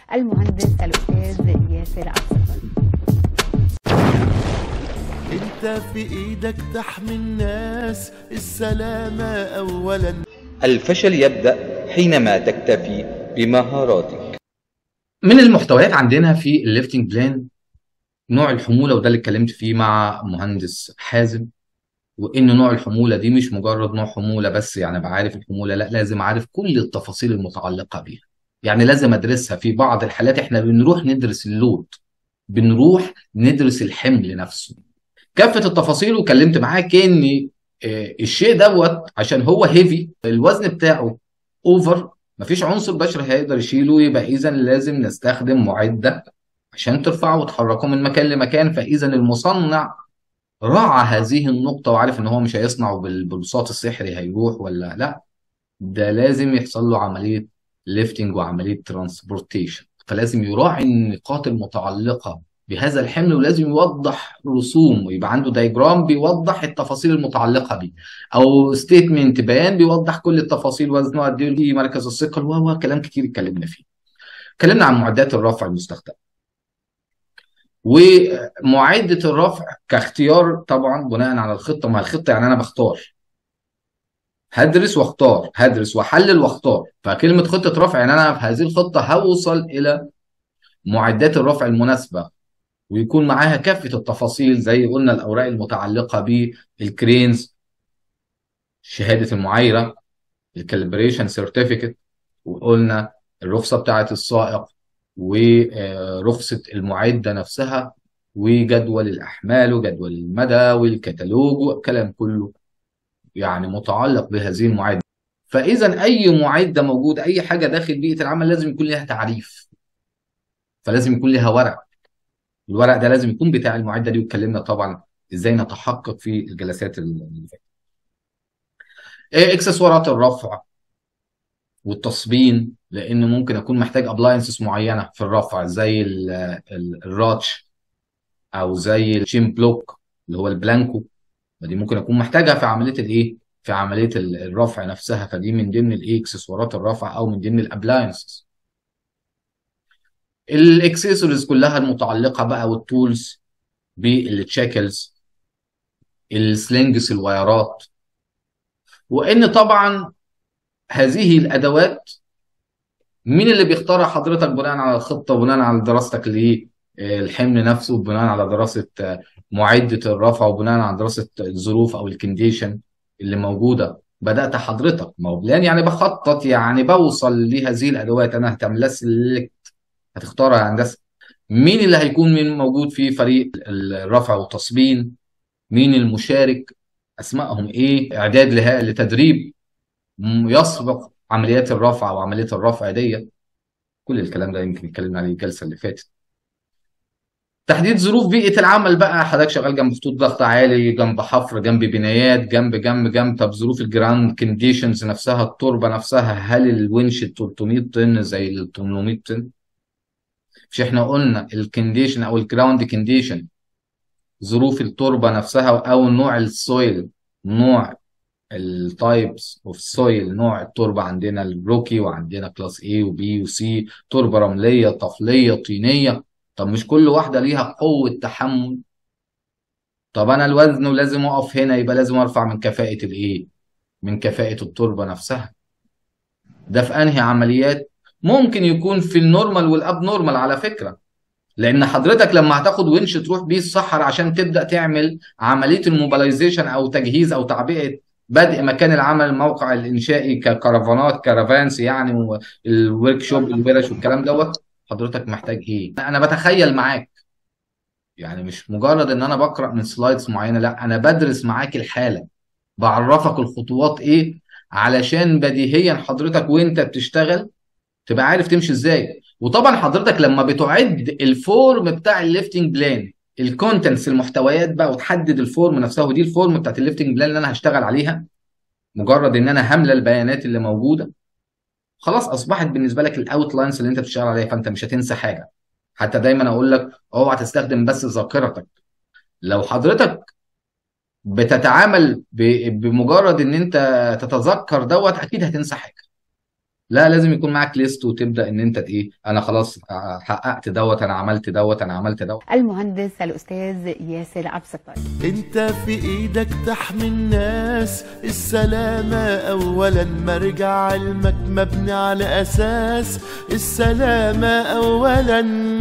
المهندس الاستاذ ياسر عبد الصبر انت في ايدك تحمي الناس السلامة اولا الفشل يبدأ حينما تكتفي بمهاراتك من المحتويات عندنا في الليفتنج بلان نوع الحمولة وده اللي اتكلمت فيه مع مهندس حازم وان نوع الحمولة دي مش مجرد نوع حمولة بس يعني بعرف الحمولة لا لازم اعرف كل التفاصيل المتعلقة بيها يعني لازم ادرسها في بعض الحالات احنا بنروح ندرس اللود بنروح ندرس الحمل نفسه كافة التفاصيل وكلمت معاك ان آه، الشيء دوت عشان هو هيفي الوزن بتاعه اوفر مفيش عنصر بشري هيقدر يشيله يبقى اذا لازم نستخدم معدة عشان ترفعه وتحركه من مكان لمكان فاذا المصنع راعى هذه النقطة وعارف ان هو مش هيصنعه بال- بالبساط السحري هيروح ولا لا ده لازم يحصل له عملية ليفتنج وعملية ترانسبورتيشن فلازم يراعي النقاط المتعلقة بهذا الحمل ولازم يوضح رسوم ويبقى عنده دايجرام بيوضح التفاصيل المتعلقة بيه او ستيتمنت بيان بيوضح كل التفاصيل وزنه قد ايه مركز الثقل و و كلام كتير اتكلمنا فيه اتكلمنا عن معدات الرفع المستخدمة ومعدة الرفع كاختيار طبعا بناء على الخطة ما الخطة يعني أنا بختار هدرس واختار هدرس واحلل واختار فكلمة خطة رفع يعني أنا في هذه الخطة هوصل إلى معدات الرفع المناسبة ويكون معاها كافة التفاصيل زي قلنا الأوراق المتعلقة بالكرينز شهادة المعايرة الكالبريشن سيرتيفيكت وقلنا الرخصة بتاعة السائق ورخصة المعدة نفسها وجدول الأحمال وجدول المدى والكتالوج والكلام كله يعني متعلق بهذه المعدة فإذا أي معدة موجود أي حاجة داخل بيئة العمل لازم يكون لها تعريف فلازم يكون لها ورق الورق ده لازم يكون بتاع المعدة دي واتكلمنا طبعا ازاي نتحقق في الجلسات اللي فاتت إيه اكسسوارات الرفع والتصبين لان ممكن اكون محتاج ابلاينسز معينه في الرفع زي ال ال الراتش او زي الشين بلوك اللي هو البلانكو فدي ممكن اكون محتاجها في عمليه الايه في عمليه ال- الرفع نفسها فدي من ضمن الايه اكسسوارات الرفع او من ضمن الابلاينسز الاكسسوارز كلها المتعلقه بقى والتولز بالتشاكلز السلينجز الوايرات وان طبعا هذه الادوات مين اللي بيختارها حضرتك بناء على الخطه وبناء على دراستك للحمل نفسه وبناء على دراسه آه، معده الرفع وبناء على دراسه الظروف او الكونديشن اللي موجوده بدات حضرتك ما هو بلان يعني بخطط يعني بوصل لهذه الادوات انا هتعمل لها سيلكت هتختارها يا هندسه مين اللي هيكون من موجود في فريق الرفع والتصبين مين المشارك اسمائهم ايه اعداد لها لتدريب م- يسبق عمليات الرفع وعمليه الرفع دي كل الكلام ده يمكن اتكلمنا عليه الجلسه اللي فاتت تحديد ظروف بيئه العمل بقى حضرتك شغال جنب خطوط ضغط عالي جنب حفر جنب بنايات جنب جنب جنب طب ظروف الجراوند كونديشنز نفسها التربه نفسها هل الونش ال 300 طن زي ال 800 طن مش احنا قلنا الكونديشن او الجراوند كونديشن ظروف التربه نفسها او نوع السويل نوع التايبس اوف سويل نوع التربه عندنا البروكي وعندنا كلاس A وبي وسي تربه رمليه طفليه طينيه طب مش كل واحده ليها قوه تحمل طب انا الوزن ولازم اقف هنا يبقى لازم ارفع من كفاءه الايه من كفاءه التربه نفسها ده في انهي عمليات ممكن يكون في النورمال والاب نورمال على فكره لان حضرتك لما هتاخد ونش تروح بيه الصحراء عشان تبدا تعمل عمليه الموبيلايزيشن او تجهيز او تعبئه بدء مكان العمل الموقع الانشائي ككرفانات كرفانس يعني والورك شوب الورش والكلام دوت حضرتك محتاج ايه انا بتخيل معاك يعني مش مجرد ان انا بقرا من سلايدز معينه لا انا بدرس معاك الحاله بعرفك الخطوات ايه علشان بديهيا حضرتك وانت بتشتغل تبقى عارف تمشي ازاي وطبعا حضرتك لما بتعد الفورم بتاع الليفتنج بلان الكونتنتس المحتويات بقى وتحدد الفورم نفسها ودي الفورم بتاعت الليفتنج بلان اللي انا هشتغل عليها مجرد ان انا هملى البيانات اللي موجوده خلاص اصبحت بالنسبه لك الاوتلاينز اللي انت بتشتغل عليها فانت مش هتنسى حاجه حتى دايما اقول لك اوعى تستخدم بس ذاكرتك لو حضرتك بتتعامل ب- بمجرد ان انت تتذكر دوت اكيد هتنسى حاجه لا لازم يكون معاك ليست وتبدا ان انت ايه انا خلاص آه، حققت دوت انا عملت دوت انا عملت دوت المهندس الأستاذ ياسر عبد الستار انت في ايدك تحمي الناس السلامة اولا مرجع علمك مبني على اساس السلامة اولا